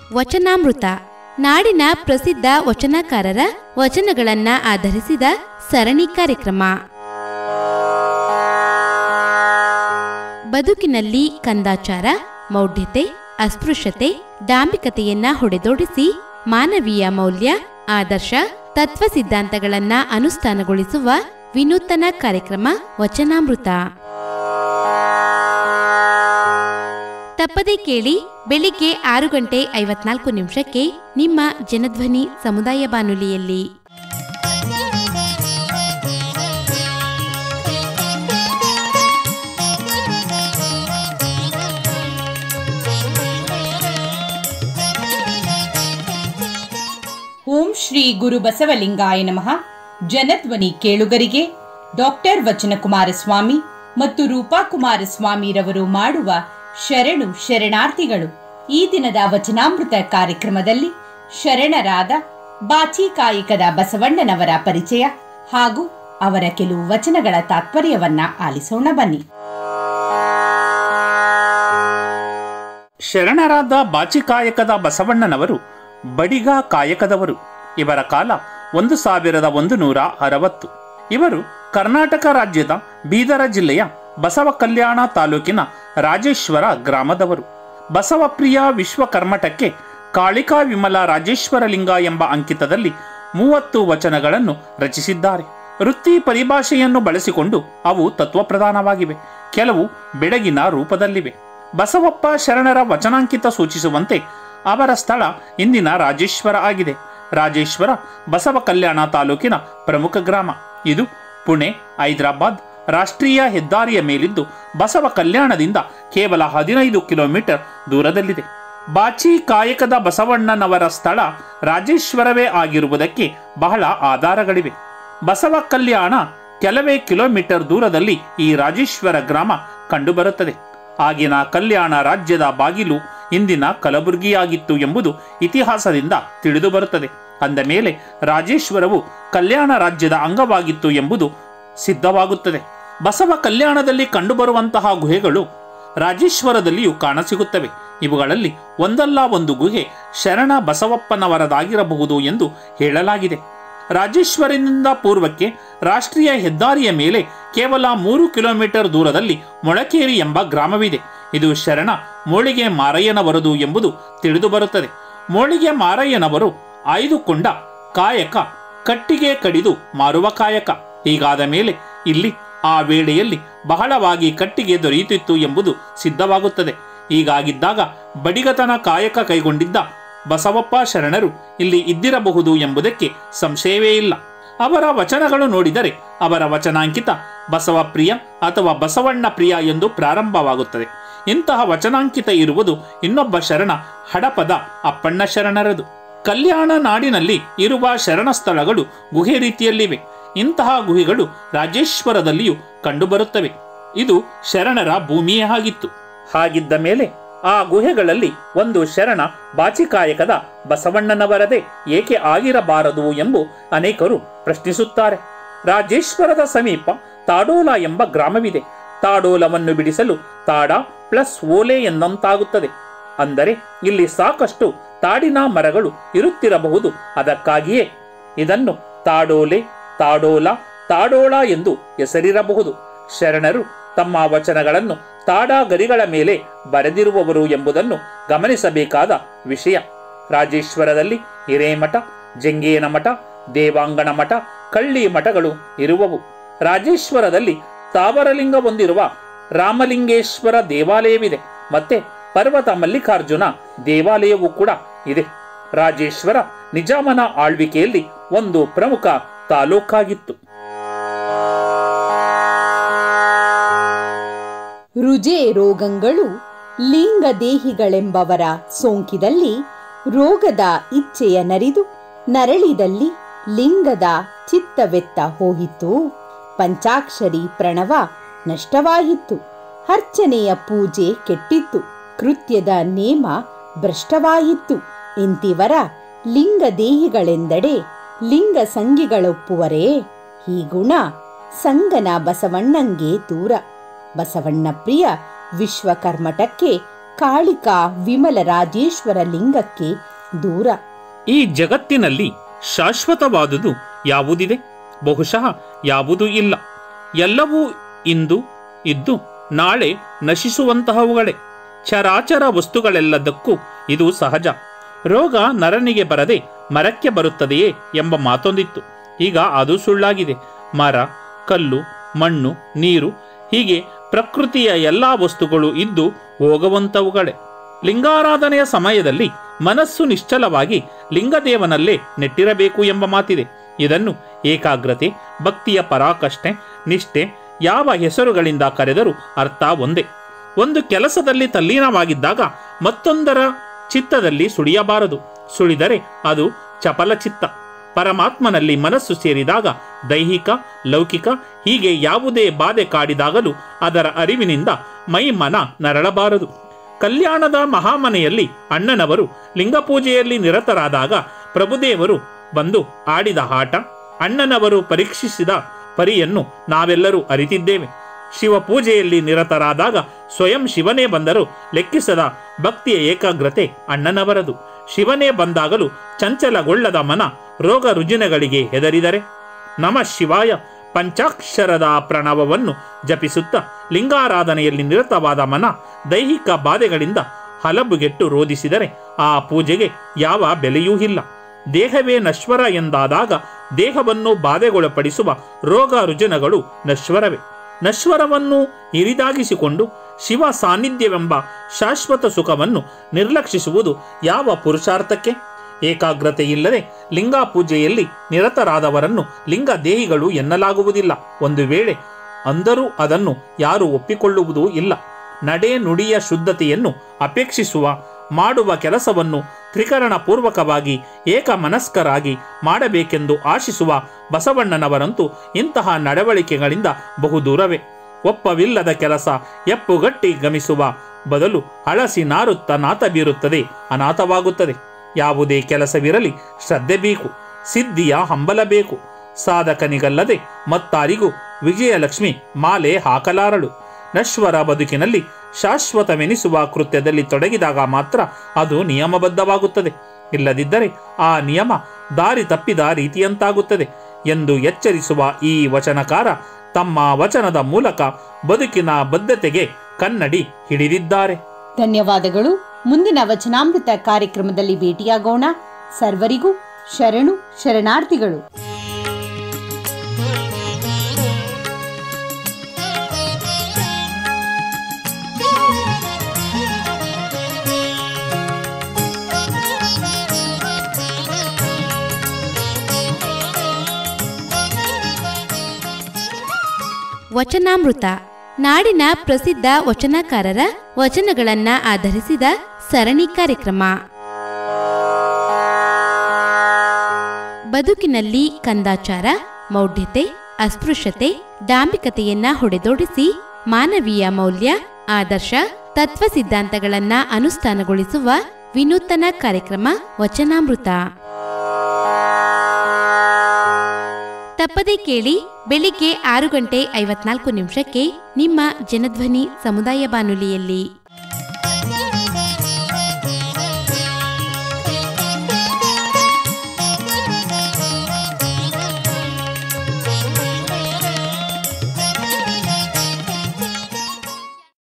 ವಚನಾಮೃತ ನಾಡಿನ ಪ್ರಸಿದ್ಧ ವಚನಕಾರರ ವಚನಗಳನ್ನ ಆಧರಿಸಿದ ಸರಣಿ ಕಾರ್ಯಕ್ರಮ ಬದುಕಿನಲ್ಲಿ ಕಂದಾಚಾರ ಮೌಢ್ಯತೆ ಅಸ್ಪೃಶ್ಯತೆ ಡಾಂಬಿಕತೆಯನ್ನ ಹೊಡೆದೋಡಿಸಿ ಮಾನವೀಯ ಮೌಲ್ಯ ಆದರ್ಶ ತತ್ವ ಸಿದ್ಧಾಂತಗಳನ್ನ ಅನುಷ್ಠಾನಗೊಳಿಸುವ ವಿನೂತನ ಕಾರ್ಯಕ್ರಮ ವಚನಾಮೃತ ತಪ್ಪದೇ ಕೇಳಿ ಬೆಳಿಗ್ಗೆ ಆರು ಗಂಟೆ ಐವತ್ನಾಲ್ಕು ನಿಮಿಷಕ್ಕೆ ನಿಮ್ಮ ಜನಧ್ವನಿ ಸಮುದಾಯ ಬಾನುಲಿಯಲ್ಲಿ ಓಂ ಶ್ರೀ ಗುರು ಬಸವಲಿಂಗಾಯ ನಮಃ ಜನಧ್ವನಿ ಕೇಳುಗರಿಗೆ ಡಾಕ್ಟರ್ ವಚನಕುಮಾರ ಸ್ವಾಮಿ ಮತ್ತು ರೂಪಾ ಕುಮಾರ ಸ್ವಾಮಿರವರು ಮಾಡುವ ಶರಣು ಶರಣಾರ್ಥಿಗಳು ಈ ದಿನದ ವಚನಾಮೃತ ಕಾರ್ಯಕ್ರಮದಲ್ಲಿ ಶರಣರಾದ ಬಾಚಿಕಾಯಿಕದ ಬಸವಣ್ಣನವರ ಪರಿಚಯ ಹಾಗೂ ಅವರ ಕೆಲವು ವಚನಗಳ ತಾತ್ಪರ್ಯವನ್ನ ಆಲಿಸೋಣ ಬನ್ನಿ ಶರಣರಾದ ಬಾಚಿಕಾಯಕದ ಬಸವಣ್ಣನವರು ಬಡಿಗ ಕಾಯಕದವರು ಇವರ ಕಾಲ ಒಂದು ಸಾವಿರದ ಒಂದು ನೂರ ಅರವತ್ತು ಇವರು ಕರ್ನಾಟಕ ರಾಜ್ಯದ ಬೀದರ ಜಿಲ್ಲೆಯ ಬಸವ ಕಲ್ಯಾಣ ತಾಲೂಕಿನ ರಾಜೇಶ್ವರ ಗ್ರಾಮದವರು ಬಸವಪ್ರಿಯ ವಿಶ್ವಕರ್ಮಠಕ್ಕೆ ಕಾಳಿಕಾ ವಿಮಲ ರಾಜೇಶ್ವರ ಲಿಂಗ ಎಂಬ ಅಂಕಿತದಲ್ಲಿ ಮೂವತ್ತು ವಚನಗಳನ್ನು ರಚಿಸಿದ್ದಾರೆ ವೃತ್ತಿ ಪರಿಭಾಷೆಯನ್ನು ಬಳಸಿಕೊಂಡು ಅವು ತತ್ವಪ್ರಧಾನವಾಗಿವೆ ಕೆಲವು ಬೆಡಗಿನ ರೂಪದಲ್ಲಿವೆ ಬಸವಪ್ಪ ಶರಣರ ವಚನಾಂಕಿತ ಸೂಚಿಸುವಂತೆ ಅವರ ಸ್ಥಳ ಇಂದಿನ ರಾಜೇಶ್ವರ ಆಗಿದೆ ರಾಜೇಶ್ವರ ಬಸವ ಕಲ್ಯಾಣ ತಾಲೂಕಿನ ಪ್ರಮುಖ ಗ್ರಾಮ ಇದು ಪುಣೆ ಹೈದರಾಬಾದ್ ರಾಷ್ಟ್ರೀಯ ಹೆದ್ದಾರಿಯ ಮೇಲಿದ್ದು ಬಸವ ಕಲ್ಯಾಣದಿಂದ ಕೇವಲ ಹದಿನೈದು ಕಿಲೋಮೀಟರ್ ದೂರದಲ್ಲಿದೆ ಬಾಚಿ ಕಾಯಕದ ಬಸವಣ್ಣನವರ ಸ್ಥಳ ರಾಜೇಶ್ವರವೇ ಆಗಿರುವುದಕ್ಕೆ ಬಹಳ ಆಧಾರಗಳಿವೆ ಬಸವ ಕಲ್ಯಾಣ ಕೆಲವೇ ಕಿಲೋಮೀಟರ್ ದೂರದಲ್ಲಿ ಈ ರಾಜೇಶ್ವರ ಗ್ರಾಮ ಕಂಡುಬರುತ್ತದೆ ಆಗಿನ ಕಲ್ಯಾಣ ರಾಜ್ಯದ ಬಾಗಿಲು ಇಂದಿನ ಕಲಬುರಗಿಯಾಗಿತ್ತು ಎಂಬುದು ಇತಿಹಾಸದಿಂದ ತಿಳಿದು ಬರುತ್ತದೆ ಅಂದ ಮೇಲೆ ರಾಜೇಶ್ವರವು ಕಲ್ಯಾಣ ರಾಜ್ಯದ ಅಂಗವಾಗಿತ್ತು ಎಂಬುದು ಸಿದ್ಧವಾಗುತ್ತದೆ ಬಸವ ಕಲ್ಯಾಣದಲ್ಲಿ ಕಂಡುಬರುವಂತಹ ಗುಹೆಗಳು ರಾಜೇಶ್ವರದಲ್ಲಿಯೂ ಕಾಣಸಿಗುತ್ತವೆ ಇವುಗಳಲ್ಲಿ ಒಂದಲ್ಲ ಒಂದು ಗುಹೆ ಶರಣ ಬಸವಪ್ಪನವರದಾಗಿರಬಹುದು ಎಂದು ಹೇಳಲಾಗಿದೆ ರಾಜೇಶ್ವರನಿಂದ ಪೂರ್ವಕ್ಕೆ ರಾಷ್ಟ್ರೀಯ ಹೆದ್ದಾರಿಯ ಮೇಲೆ ಕೇವಲ ಮೂರು ಕಿಲೋಮೀಟರ್ ದೂರದಲ್ಲಿ ಮೊಳಕೇರಿ ಎಂಬ ಗ್ರಾಮವಿದೆ ಇದು ಶರಣ ಮೋಳಿಗೆ ಮಾರಯ್ಯನವರದು ಎಂಬುದು ತಿಳಿದು ಬರುತ್ತದೆ ಮೋಳಿಗೆ ಮಾರಯ್ಯನವರು ಆಯ್ದುಕೊಂಡ ಕಾಯಕ ಕಟ್ಟಿಗೆ ಕಡಿದು ಮಾರುವ ಕಾಯಕ ಹೀಗಾದ ಮೇಲೆ ಇಲ್ಲಿ ಆ ವೇಳೆಯಲ್ಲಿ ಬಹಳವಾಗಿ ಕಟ್ಟಿಗೆ ದೊರೆಯುತ್ತಿತ್ತು ಎಂಬುದು ಸಿದ್ಧವಾಗುತ್ತದೆ ಹೀಗಾಗಿದ್ದಾಗ ಬಡಿಗತನ ಕಾಯಕ ಕೈಗೊಂಡಿದ್ದ ಬಸವಪ್ಪ ಶರಣರು ಇಲ್ಲಿ ಇದ್ದಿರಬಹುದು ಎಂಬುದಕ್ಕೆ ಸಂಶಯವೇ ಇಲ್ಲ ಅವರ ವಚನಗಳು ನೋಡಿದರೆ ಅವರ ವಚನಾಂಕಿತ ಬಸವಪ್ರಿಯ ಅಥವಾ ಬಸವಣ್ಣ ಪ್ರಿಯ ಎಂದು ಪ್ರಾರಂಭವಾಗುತ್ತದೆ ಇಂತಹ ವಚನಾಂಕಿತ ಇರುವುದು ಇನ್ನೊಬ್ಬ ಶರಣ ಹಡಪದ ಅಪ್ಪಣ್ಣ ಶರಣರದು ಕಲ್ಯಾಣ ನಾಡಿನಲ್ಲಿ ಇರುವ ಶರಣ ಸ್ಥಳಗಳು ಗುಹೆ ರೀತಿಯಲ್ಲಿವೆ ಇಂತಹ ಗುಹೆಗಳು ರಾಜೇಶ್ವರದಲ್ಲಿಯೂ ಕಂಡುಬರುತ್ತವೆ ಇದು ಶರಣರ ಭೂಮಿಯೇ ಆಗಿತ್ತು ಹಾಗಿದ್ದ ಮೇಲೆ ಆ ಗುಹೆಗಳಲ್ಲಿ ಒಂದು ಶರಣ ಬಾಚಿಕಾಯಕದ ಬಸವಣ್ಣನವರದೇ ಏಕೆ ಆಗಿರಬಾರದು ಎಂಬು ಅನೇಕರು ಪ್ರಶ್ನಿಸುತ್ತಾರೆ ರಾಜೇಶ್ವರದ ಸಮೀಪ ತಾಡೋಲ ಎಂಬ ಗ್ರಾಮವಿದೆ ತಾಡೋಲವನ್ನು ಬಿಡಿಸಲು ತಾಡ ಪ್ಲಸ್ ಓಲೆ ಎಂದಂತಾಗುತ್ತದೆ ಅಂದರೆ ಇಲ್ಲಿ ಸಾಕಷ್ಟು ತಾಡಿನ ಮರಗಳು ಇರುತ್ತಿರಬಹುದು ಅದಕ್ಕಾಗಿಯೇ ಇದನ್ನು ತಾಡೋಲೆ ತಾಡೋಲ ತಾಡೋಳ ಎಂದು ಹೆಸರಿರಬಹುದು ಶರಣರು ತಮ್ಮ ವಚನಗಳನ್ನು ತಾಡ ಗರಿಗಳ ಮೇಲೆ ಬರೆದಿರುವವರು ಎಂಬುದನ್ನು ಗಮನಿಸಬೇಕಾದ ವಿಷಯ ರಾಜೇಶ್ವರದಲ್ಲಿ ಹಿರೇಮಠ ಜಂಗೇನ ಮಠ ದೇವಾಂಗಣ ಮಠ ಕಳ್ಳಿ ಮಠಗಳು ಇರುವವು ರಾಜೇಶ್ವರದಲ್ಲಿ ಸ್ಥಾವರಲಿಂಗ ಹೊಂದಿರುವ ರಾಮಲಿಂಗೇಶ್ವರ ದೇವಾಲಯವಿದೆ ಮತ್ತೆ ಪರ್ವತ ಮಲ್ಲಿಕಾರ್ಜುನ ದೇವಾಲಯವೂ ಕೂಡ ಇದೆ ರಾಜೇಶ್ವರ ನಿಜಾಮನ ಆಳ್ವಿಕೆಯಲ್ಲಿ ಒಂದು ಪ್ರಮುಖ ತಾಲೂಕಾಗಿತ್ತು ರುಜೆ ರೋಗಗಳು ಲಿಂಗದೇಹಿಗಳೆಂಬವರ ಸೋಂಕಿದಲ್ಲಿ ರೋಗದ ಇಚ್ಛೆಯ ನರಿದು ನರಳಿದಲ್ಲಿ ಲಿಂಗದ ಚಿತ್ತವೆತ್ತ ಹೋಯಿತು ಪಂಚಾಕ್ಷರಿ ಪ್ರಣವ ನಷ್ಟವಾಯಿತು ಅರ್ಚನೆಯ ಪೂಜೆ ಕೆಟ್ಟಿತ್ತು ಕೃತ್ಯದ ನೇಮ ಭ್ರಷ್ಟವಾಯಿತು ಇಂತಿವರ ಲಿಂಗದೇಹಿಗಳೆಂದಡೆ ಲಿಂಗ ಸಂಗಿಗಳೊಪ್ಪುವರೇ ಈ ಗುಣ ಸಂಗನ ಬಸವಣ್ಣಂಗೆ ದೂರ ಬಸವಣ್ಣ ಪ್ರಿಯ ವಿಶ್ವಕರ್ಮಠಕ್ಕೆ ಕಾಳಿಕಾ ವಿಮಲ ರಾಜೇಶ್ವರ ಲಿಂಗಕ್ಕೆ ದೂರ ಈ ಜಗತ್ತಿನಲ್ಲಿ ಶಾಶ್ವತವಾದುದು ಯಾವುದಿದೆ ಬಹುಶಃ ಯಾವುದೂ ಇಲ್ಲ ಎಲ್ಲವೂ ಇಂದು ಇದ್ದು ನಾಳೆ ನಶಿಸುವಂತಹವುಗಳೇ ಚರಾಚರ ವಸ್ತುಗಳೆಲ್ಲದಕ್ಕೂ ಇದು ಸಹಜ ರೋಗ ನರನಿಗೆ ಬರದೆ ಮರಕ್ಕೆ ಬರುತ್ತದೆಯೇ ಎಂಬ ಮಾತೊಂದಿತ್ತು ಈಗ ಅದು ಸುಳ್ಳಾಗಿದೆ ಮರ ಕಲ್ಲು ಮಣ್ಣು ನೀರು ಹೀಗೆ ಪ್ರಕೃತಿಯ ಎಲ್ಲಾ ವಸ್ತುಗಳು ಇದ್ದು ಹೋಗುವಂತವುಗಳೇ ಲಿಂಗಾರಾಧನೆಯ ಸಮಯದಲ್ಲಿ ಮನಸ್ಸು ನಿಶ್ಚಲವಾಗಿ ಲಿಂಗದೇವನಲ್ಲೇ ನೆಟ್ಟಿರಬೇಕು ಎಂಬ ಮಾತಿದೆ ಇದನ್ನು ಏಕಾಗ್ರತೆ ಭಕ್ತಿಯ ಪರಾಕಷ್ಟೆ ನಿಷ್ಠೆ ಯಾವ ಹೆಸರುಗಳಿಂದ ಕರೆದರೂ ಅರ್ಥ ಒಂದೇ ಒಂದು ಕೆಲಸದಲ್ಲಿ ತಲ್ಲೀನವಾಗಿದ್ದಾಗ ಮತ್ತೊಂದರ ಚಿತ್ತದಲ್ಲಿ ಸುಳಿಯಬಾರದು ಸುಳಿದರೆ ಅದು ಚಪಲ ಚಿತ್ತ ಪರಮಾತ್ಮನಲ್ಲಿ ಮನಸ್ಸು ಸೇರಿದಾಗ ದೈಹಿಕ ಲೌಕಿಕ ಹೀಗೆ ಯಾವುದೇ ಬಾಧೆ ಕಾಡಿದಾಗಲೂ ಅದರ ಅರಿವಿನಿಂದ ಮೈ ಮನ ನರಳಬಾರದು ಕಲ್ಯಾಣದ ಮಹಾಮನೆಯಲ್ಲಿ ಅಣ್ಣನವರು ಲಿಂಗಪೂಜೆಯಲ್ಲಿ ನಿರತರಾದಾಗ ಪ್ರಭುದೇವರು ಬಂದು ಆಡಿದ ಆಟ ಅಣ್ಣನವರು ಪರೀಕ್ಷಿಸಿದ ಪರಿಯನ್ನು ನಾವೆಲ್ಲರೂ ಅರಿತಿದ್ದೇವೆ ಶಿವ ಪೂಜೆಯಲ್ಲಿ ನಿರತರಾದಾಗ ಸ್ವಯಂ ಶಿವನೇ ಬಂದರೂ ಲೆಕ್ಕಿಸದ ಭಕ್ತಿಯ ಏಕಾಗ್ರತೆ ಅಣ್ಣನವರದು ಶಿವನೇ ಬಂದಾಗಲೂ ಚಂಚಲಗೊಳ್ಳದ ಮನ ರೋಗ ರುಜಿನಗಳಿಗೆ ಹೆದರಿದರೆ ನಮ ಶಿವಾಯ ಪಂಚಾಕ್ಷರದ ಪ್ರಣವವನ್ನು ಜಪಿಸುತ್ತಾ ಲಿಂಗಾರಾಧನೆಯಲ್ಲಿ ನಿರತವಾದ ಮನ ದೈಹಿಕ ಬಾಧೆಗಳಿಂದ ಹಲಬುಗೆಟ್ಟು ರೋಧಿಸಿದರೆ ಆ ಪೂಜೆಗೆ ಯಾವ ಬೆಲೆಯೂ ಇಲ್ಲ ದೇಹವೇ ನಶ್ವರ ಎಂದಾದಾಗ ದೇಹವನ್ನು ಬಾಧೆಗೊಳಪಡಿಸುವ ರೋಗ ರುಜಿನಗಳು ನಶ್ವರವೇ ನಶ್ವರವನ್ನು ಹಿರಿದಾಗಿಸಿಕೊಂಡು ಶಿವ ಸಾನ್ನಿಧ್ಯವೆಂಬ ಶಾಶ್ವತ ಸುಖವನ್ನು ನಿರ್ಲಕ್ಷಿಸುವುದು ಯಾವ ಪುರುಷಾರ್ಥಕ್ಕೆ ಏಕಾಗ್ರತೆ ಇಲ್ಲದೆ ಲಿಂಗ ಪೂಜೆಯಲ್ಲಿ ನಿರತರಾದವರನ್ನು ಲಿಂಗ ದೇಹಿಗಳು ಎನ್ನಲಾಗುವುದಿಲ್ಲ ಒಂದು ವೇಳೆ ಅಂದರೂ ಅದನ್ನು ಯಾರು ಒಪ್ಪಿಕೊಳ್ಳುವುದೂ ಇಲ್ಲ ನಡೆ ನುಡಿಯ ಶುದ್ಧತೆಯನ್ನು ಅಪೇಕ್ಷಿಸುವ ಮಾಡುವ ಕೆಲಸವನ್ನು ತ್ರಿಕರಣ ಪೂರ್ವಕವಾಗಿ ಏಕಮನಸ್ಕರಾಗಿ ಮಾಡಬೇಕೆಂದು ಆಶಿಸುವ ಬಸವಣ್ಣನವರಂತೂ ಇಂತಹ ನಡವಳಿಕೆಗಳಿಂದ ಬಹುದೂರವೇ ಒಪ್ಪವಿಲ್ಲದ ಕೆಲಸ ಎಪ್ಪುಗಟ್ಟಿ ಗಮಿಸುವ ಬದಲು ಹಳಸಿ ನಾರುತ್ತ ನಾತ ಬೀರುತ್ತದೆ ಅನಾಥವಾಗುತ್ತದೆ ಯಾವುದೇ ಕೆಲಸವಿರಲಿ ಶ್ರದ್ಧೆ ಬೇಕು ಸಿದ್ಧಿಯ ಹಂಬಲ ಬೇಕು ಸಾಧಕನಿಗಲ್ಲದೆ ಮತ್ತಾರಿಗೂ ವಿಜಯಲಕ್ಷ್ಮಿ ಮಾಲೆ ಹಾಕಲಾರಳು ನಶ್ವರ ಬದುಕಿನಲ್ಲಿ ಶಾಶ್ವತವೆನಿಸುವ ಕೃತ್ಯದಲ್ಲಿ ತೊಡಗಿದಾಗ ಮಾತ್ರ ಅದು ನಿಯಮಬದ್ಧವಾಗುತ್ತದೆ ಇಲ್ಲದಿದ್ದರೆ ಆ ನಿಯಮ ದಾರಿ ತಪ್ಪಿದ ರೀತಿಯಂತಾಗುತ್ತದೆ ಎಂದು ಎಚ್ಚರಿಸುವ ಈ ವಚನಕಾರ ತಮ್ಮ ವಚನದ ಮೂಲಕ ಬದುಕಿನ ಬದ್ಧತೆಗೆ ಕನ್ನಡಿ ಹಿಡಿದಿದ್ದಾರೆ ಧನ್ಯವಾದಗಳು ಮುಂದಿನ ವಚನಾಮೃತ ಕಾರ್ಯಕ್ರಮದಲ್ಲಿ ಭೇಟಿಯಾಗೋಣ ಸರ್ವರಿಗೂ ಶರಣು ಶರಣಾರ್ಥಿಗಳು ವಚನಾಮೃತ ನಾಡಿನ ಪ್ರಸಿದ್ಧ ವಚನಕಾರರ ವಚನಗಳನ್ನ ಆಧರಿಸಿದ ಸರಣಿ ಕಾರ್ಯಕ್ರಮ ಬದುಕಿನಲ್ಲಿ ಕಂದಾಚಾರ ಮೌಢ್ಯತೆ ಅಸ್ಪೃಶ್ಯತೆ ಡಾಂಬಿಕತೆಯನ್ನ ಹೊಡೆದೋಡಿಸಿ ಮಾನವೀಯ ಮೌಲ್ಯ ಆದರ್ಶ ತತ್ವ ಸಿದ್ಧಾಂತಗಳನ್ನ ಅನುಷ್ಠಾನಗೊಳಿಸುವ ವಿನೂತನ ಕಾರ್ಯಕ್ರಮ ವಚನಾಮೃತ ತಪ್ಪದೇ ಕೇಳಿ ಬೆಳಿಗ್ಗೆ ಆರು ಗಂಟೆ ಐವತ್ನಾಲ್ಕು ನಿಮಿಷಕ್ಕೆ ನಿಮ್ಮ ಜನಧ್ವನಿ ಸಮುದಾಯ ಬಾನುಲಿಯಲ್ಲಿ